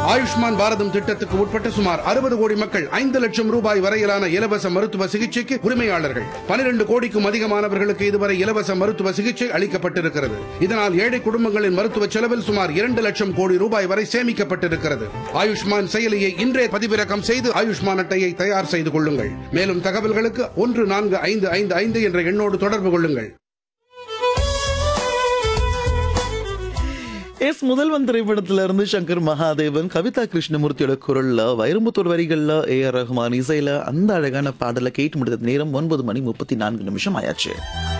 ஆயுஷ்மான் பாரதம் திட்டத்துக்கு உட்பட்ட சுமார் அறுபது கோடி மக்கள் ஐந்து லட்சம் ரூபாய் வரையிலான இலவச மருத்துவ சிகிச்சைக்கு உரிமையாளர்கள் பனிரெண்டு கோடிக்கும் அதிகமானவர்களுக்கு இதுவரை இலவச மருத்துவ சிகிச்சை அளிக்கப்பட்டிருக்கிறது இதனால் ஏழை குடும்பங்களின் மருத்துவ செலவில் சுமார் இரண்டு லட்சம் கோடி ரூபாய் வரை சேமிக்கப்பட்டிருக்கிறது ஆயுஷ்மான் செயலியை இன்றே பதிவிறக்கம் செய்து ஆயுஷ்மான் அட்டையை தயார் செய்து கொள்ளுங்கள் மேலும் தகவல்களுக்கு ஒன்று நான்கு ஐந்து ஐந்து ஐந்து என்ற எண்ணோடு தொடர்பு கொள்ளுங்கள் எஸ் முதல்வன் திரைப்படத்துல இருந்து சங்கர் மகாதேவன் கவிதா கிருஷ்ணமூர்த்தியோட குரல்ல வைரமுத்தூர் வரிகள்ல ஏ ஆர் ரஹ்மான் இசையில அந்த அழகான பாடலை கேட்டு முடித்த நேரம் ஒன்பது மணி முப்பத்தி நான்கு நிமிஷம் ஆயாச்சு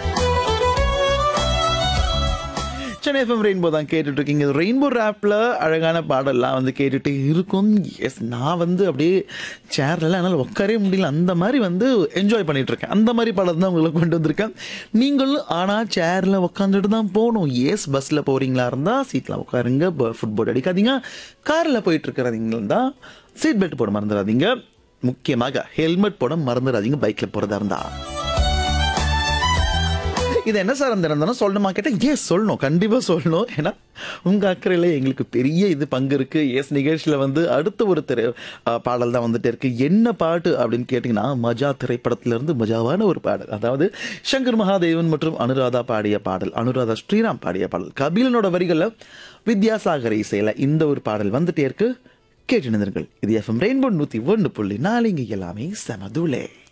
சென்னை எஃப்எம் ரெயின்போ தான் கேட்டுட்டு இருக்கீங்க ரெயின்போ ரேப்பில் அழகான பாடல்லாம் வந்து கேட்டுட்டு இருக்கும் எஸ் நான் வந்து அப்படியே சேர்லாம் என்னால் உட்காரவே முடியல அந்த மாதிரி வந்து என்ஜாய் பண்ணிட்டு இருக்கேன் அந்த மாதிரி பாடல் தான் உங்களுக்கு கொண்டு வந்திருக்கேன் நீங்களும் ஆனால் சேரில் உட்காந்துட்டு தான் போகணும் எஸ் பஸ்ஸில் போகிறீங்களா இருந்தால் சீட்டில் உட்காருங்க ஃபுட்போர்ட் அடிக்காதீங்க காரில் போயிட்டு இருக்கிறீங்களா இருந்தால் சீட் பெல்ட் போட மறந்துடாதீங்க முக்கியமாக ஹெல்மெட் போட மறந்துடாதீங்க பைக்கில் போகிறதா இருந்தா இது என்ன சார் அந்த இருந்தாலும் சொல்லணுமா கேட்டால் ஏன் சொல்லணும் கண்டிப்பாக சொல்லணும் ஏன்னா உங்கள் அக்கறையில் எங்களுக்கு பெரிய இது பங்கு இருக்குது எஸ் நிகழ்ச்சியில் வந்து அடுத்த ஒரு திரை அஹ், பாடல் தான் வந்துட்டு இருக்கு என்ன பாட்டு அப்படின்னு கேட்டிங்கன்னா மஜா திரைப்படத்திலிருந்து மஜாவான ஒரு பாடல் அதாவது சங்கர் மகாதேவன் மற்றும் அனுராதா பாடிய பாடல் அனுராதா ஸ்ரீராம் பாடிய பாடல் கபிலனோட வரிகளில் வித்யாசாகர் இசையில் இந்த ஒரு பாடல் வந்துட்டே இருக்கு கேட்டு நிறுங்கள் இது எஃப்எம் ரெயின்போ நூற்றி ஒன்று புள்ளி நாலு இங்கே எல்லாமே செமதுலே